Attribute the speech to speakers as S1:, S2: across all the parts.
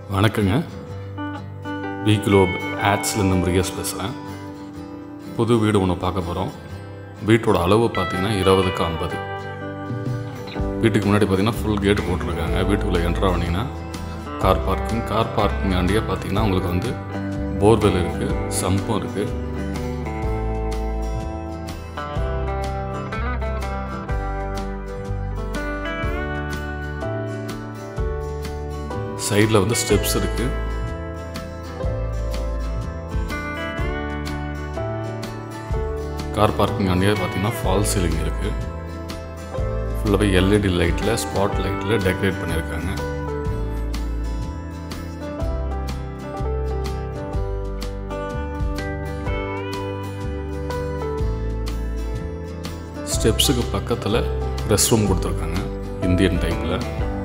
S1: வணக்கங்க we Globe ஆட்ஸ்லேருந்து Murugesh பேசுகிறேன் புது வீடு ஒன்று பார்க்க போகிறோம் வீட்டோட அளவு பார்த்தீங்கன்னா இருபதுக்கு ஐம்பது வீட்டுக்கு முன்னாடி பார்த்தீங்கன்னா ஃபுல் கேட் போட்டிருக்காங்க வீட்டுக்குள்ளே என்ட்ரு ஆனீங்கன்னா கார் பார்க்கிங் கார் பார்க்கிங் ஆண்டியே பார்த்தீங்கன்னா உங்களுக்கு வந்து போர்வெல் இருக்குது சம்பும் இருக்குது சைடில் வந்து ஸ்டெப்ஸ் இருக்குது கார் பார்க்கிங் ஆண்டியே பார்த்தீங்கன்னா ஃபால் சீலிங் இருக்குது ஃபுல்லாகவே எல்இடி லைட்டில் ஸ்பாட் லைட்டில் டெக்கரேட் பண்ணியிருக்காங்க ஸ்டெப்ஸுக்கு பக்கத்தில் ரெஸ்ட் ரூம் கொடுத்துருக்காங்க இந்தியன் டைப்பில்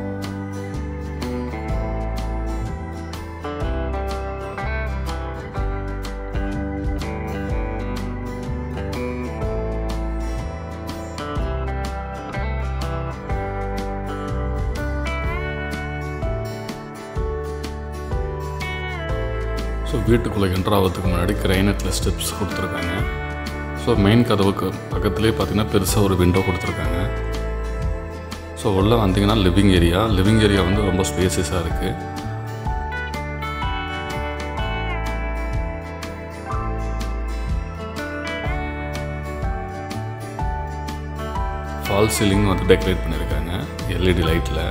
S1: ஸோ வீட்டுக்குள்ளே என்ட்ரு ஆகிறதுக்கு முன்னாடி கிரைனட்டில் ஸ்டெப்ஸ் கொடுத்துருக்காங்க ஸோ மெயின் கதவுக்கு பக்கத்துலேயே பார்த்தீங்கன்னா பெருசாக ஒரு விண்டோ கொடுத்துருக்காங்க ஸோ உள்ளே வந்தீங்கன்னா லிவிங் ஏரியா லிவிங் ஏரியா வந்து ரொம்ப ஸ்பேசியஸாக இருக்குது ஃபால் சீலிங் வந்து டெக்கரேட் பண்ணியிருக்காங்க எல்இடி லைட்டில்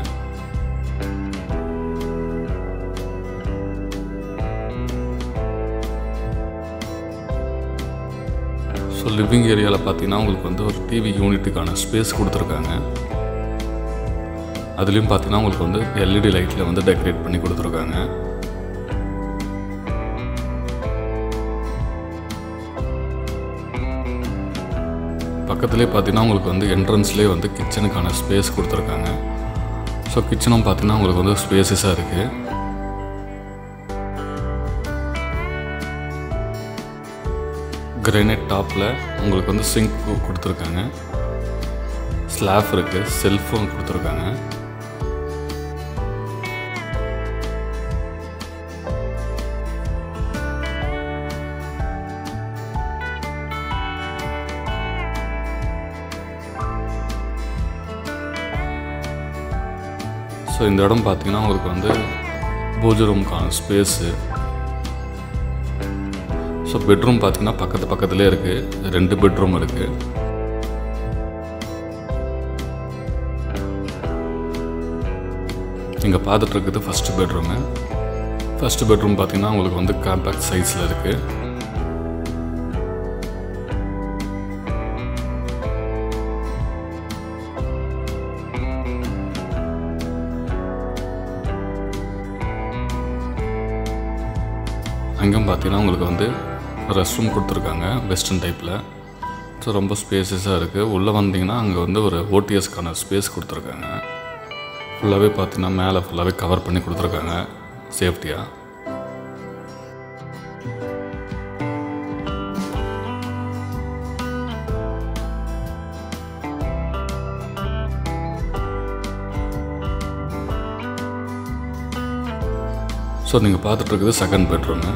S1: ஸோ லிவிங் ஏரியாவில் பார்த்தீங்கன்னா உங்களுக்கு வந்து ஒரு டிவி யூனிட்டுக்கான ஸ்பேஸ் கொடுத்துருக்காங்க அதுலேயும் பார்த்தீங்கன்னா உங்களுக்கு வந்து எல்இடி லைட்டில் வந்து டெக்கரேட் பண்ணி கொடுத்துருக்காங்க பக்கத்துலேயே பார்த்தீங்கன்னா உங்களுக்கு வந்து என்ட்ரன்ஸ்லேயே வந்து கிச்சனுக்கான ஸ்பேஸ் கொடுத்துருக்காங்க ஸோ கிச்சனும் பார்த்தீங்கன்னா உங்களுக்கு வந்து ஸ்பேசஸாக இருக்குது கிரானைட் டாப்பில் உங்களுக்கு வந்து சிங்க் கொடுத்துருக்காங்க ஸ்லாப் இருக்குது செல்ஃபோன் கொடுத்துருக்காங்க ஸோ இந்த இடம் பார்த்தீங்கன்னா உங்களுக்கு வந்து பூஜை ரூமுக்கான ஸ்பேஸு ஸோ பெட்ரூம் பார்த்தீங்கன்னா பக்கத்து பக்கத்துலேயே இருக்குது ரெண்டு பெட்ரூம் இருக்குது நீங்கள் பார்த்துட்டு இருக்குது ஃபஸ்ட்டு பெட்ரூமு ஃபஸ்ட்டு பெட்ரூம் பார்த்தீங்கன்னா உங்களுக்கு வந்து காம்பேக்ட் சைஸில் இருக்குது அங்கேயும் பார்த்தீங்கன்னா உங்களுக்கு வந்து ரெஸ்ட் ரூம் கொடுத்துருக்காங்க வெஸ்டர்ன் டைப்பில் ஸோ ரொம்ப ஸ்பேசஸாக இருக்குது உள்ளே வந்தீங்கன்னா அங்கே வந்து ஒரு ஓடிஎஸ்க்கான ஸ்பேஸ் கொடுத்துருக்காங்க ஃபுல்லாகவே பார்த்தீங்கன்னா மேலே ஃபுல்லாகவே கவர் பண்ணி கொடுத்துருக்காங்க சேஃப்டியாக ஸோ நீங்கள் பார்த்துட்டு இருக்குது செகண்ட் பெட்ரூமு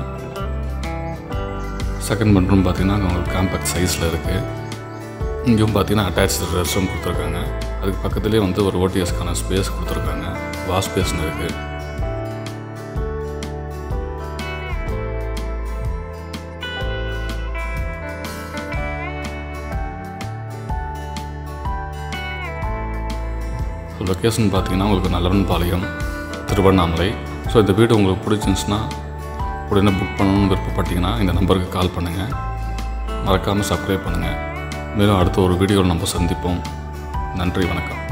S1: செகண்ட் பெட்ரூம் பார்த்தீங்கன்னா உங்களுக்கு காம்பேக்ட் சைஸில் இருக்குது இங்கேயும் பார்த்தீங்கன்னா அட்டாச் ரெஸ்ட் ரூம் கொடுத்துருக்காங்க அதுக்கு பக்கத்துலேயே வந்து ஒரு ஓடிஎஸ்க்கான ஸ்பேஸ் கொடுத்துருக்காங்க வாஷ் பேஸ்னு இருக்குது லொக்கேஷன் பார்த்தீங்கன்னா உங்களுக்கு நல்லவன் பாளையம் திருவண்ணாமலை ஸோ இந்த வீடு உங்களுக்கு பிடிச்சிருந்துச்சுன்னா உடனே புக் பண்ணணும்னு விருப்பப்பட்டீங்கன்னா இந்த நம்பருக்கு கால் பண்ணுங்கள் மறக்காமல் சப்ஸ்கிரைப் பண்ணுங்கள் மேலும் அடுத்த ஒரு வீடியோவில் நம்ம சந்திப்போம் நன்றி வணக்கம்